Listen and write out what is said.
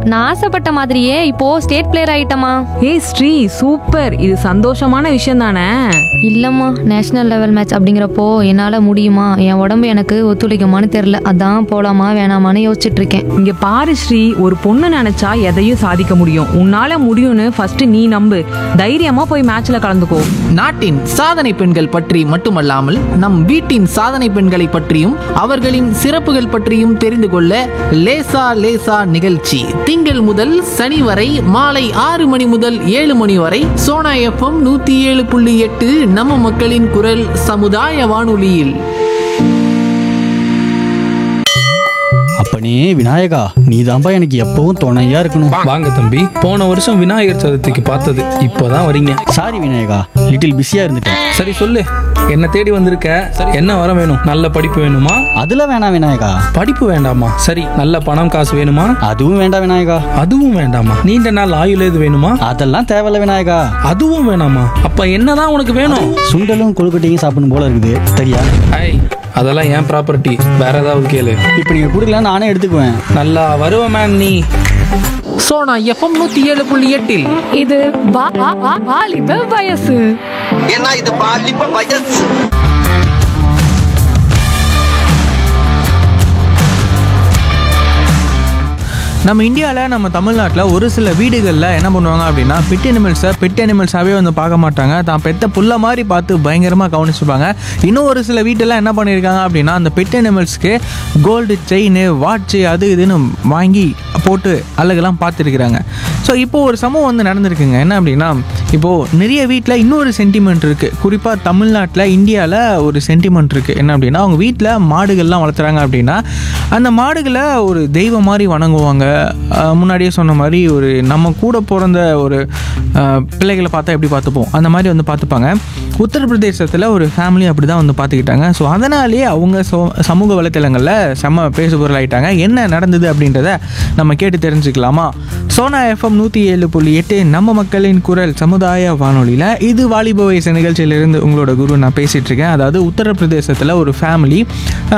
நான் ஆசைப்பட்ட மாதிரியே இப்போ ஸ்டேட் பிளேயர் ஆயிட்டமா ஏய் ஸ்ரீ சூப்பர் இது சந்தோஷமான விஷயம் தானே இல்லம்மா நேஷனல் லெவல் மேட்ச் அப்படிங்கிறப்போ என்னால முடியுமா என் உடம்பு எனக்கு ஒத்துழைக்குமான்னு தெரியல அதான் போலாமா வேணாமான்னு யோசிச்சுட்டு இருக்கேன் இங்க பாரு ஸ்ரீ ஒரு பொண்ணு நினைச்சா எதையும் சாதிக்க முடியும் உன்னால முடியும்னு ஃபர்ஸ்ட் நீ நம்பு தைரியமா போய் மேட்ச்ல கலந்துக்கோ நாட்டின் சாதனை பெண்கள் பற்றி மட்டுமல்லாமல் நம் வீட்டின் சாதனை பெண்களை பற்றியும் அவர்களின் சிறப்புகள் பற்றியும் தெரிந்து கொள்ள லேசா லேசா நிகழ்ச்சி திங்கள் முதல் சனி வரை மாலை ஆறு மணி முதல் ஏழு மணி வரை சோனா எஃப்எம் நூத்தி ஏழு புள்ளி எட்டு நம்ம மக்களின் குரல் சமுதாய வானொலியில் அப்பனே விநாயகா நீதான்பா எனக்கு எப்பவும் துணையா இருக்கணும் வாங்க தம்பி போன வருஷம் விநாயகர் சதுர்த்திக்கு பார்த்தது இப்போதான் வரீங்க சாரி விநாயகா லிட்டில் பிஸியா இருந்துட்டேன் சரி சொல்லு என்ன தேடி வந்திருக்க என்ன வர வேணும் நல்ல படிப்பு வேணுமா அதுல வேணாம் விநாயகா படிப்பு வேண்டாமா சரி நல்ல பணம் காசு வேணுமா அதுவும் வேண்டாம் விநாயகா அதுவும் வேண்டாமா நீண்ட நாள் ஆயுள் எது வேணுமா அதெல்லாம் தேவையில்ல விநாயகா அதுவும் வேணாமா அப்ப என்னதான் உனக்கு வேணும் சுண்டலும் கொழுக்கட்டையும் சாப்பிடணும் போல இருக்குது சரியா ஐய் அதெல்லாம் ஏன் ப்ராப்பர்ட்டி வேற ஏதாவது கேளு இப்போ நீங்க கொடுக்கல நானே எடுத்துக்குவேன் நல்லா வருவ மேன் நீ சோனா எஃப்எம் நூத்தி ஏழு புள்ளி எட்டில் இது வா- வா- வா- வாலிப வயசு ஏன்னா இது பாலிப்ப வயசு நம்ம இந்தியாவில் நம்ம தமிழ்நாட்டில் ஒரு சில வீடுகளில் என்ன பண்ணுவாங்க அப்படின்னா பெட் அனிமல்ஸை பெட் அனிமல்ஸாகவே வந்து பார்க்க மாட்டாங்க தான் பெத்த புள்ள மாதிரி பார்த்து பயங்கரமாக கவனிச்சுப்பாங்க இன்னும் ஒரு சில வீட்டில் என்ன பண்ணியிருக்காங்க அப்படின்னா அந்த பெட் அனிமல்ஸ்க்கு கோல்டு செயின் வாட்சு அது இதுன்னு வாங்கி போட்டு அழகெல்லாம் பார்த்துருக்குறாங்க ஸோ இப்போது ஒரு சம்பவம் வந்து நடந்திருக்குங்க என்ன அப்படின்னா இப்போது நிறைய வீட்டில் இன்னொரு சென்டிமெண்ட் இருக்குது குறிப்பாக தமிழ்நாட்டில் இந்தியாவில் ஒரு சென்டிமெண்ட் இருக்குது என்ன அப்படின்னா அவங்க வீட்டில் மாடுகள்லாம் வளர்த்துறாங்க அப்படின்னா அந்த மாடுகளை ஒரு தெய்வம் மாதிரி வணங்குவாங்க அஹ் முன்னாடியே சொன்ன மாதிரி ஒரு நம்ம கூட பிறந்த ஒரு அஹ், பிள்ளைகளை பார்த்தா எப்படி பார்த்துப்போம் அந்த மாதிரி வந்து பார்த்துப்பாங்க உத்தரப்பிரதேசத்தில் ஒரு ஃபேமிலி அப்படி தான் வந்து பார்த்துக்கிட்டாங்க ஸோ அதனாலேயே அவங்க சோ- சமூக வலைத்தளங்களில் செம்ம பேசுபொருள் ஆயிட்டாங்க என்ன நடந்தது அப்படின்றத நம்ம கேட்டு தெரிஞ்சுக்கலாமா சோனா எஃப்எம் நூற்றி ஏழு புள்ளி எட்டு நம்ம மக்களின் குரல் சமுதாய வானொலியில் இது வாலிப வயசு நிகழ்ச்சியிலிருந்து உங்களோட குரு நான் பேசிகிட்டு இருக்கேன் அதாவது உத்தரப்பிரதேசத்தில் ஒரு ஃபேமிலி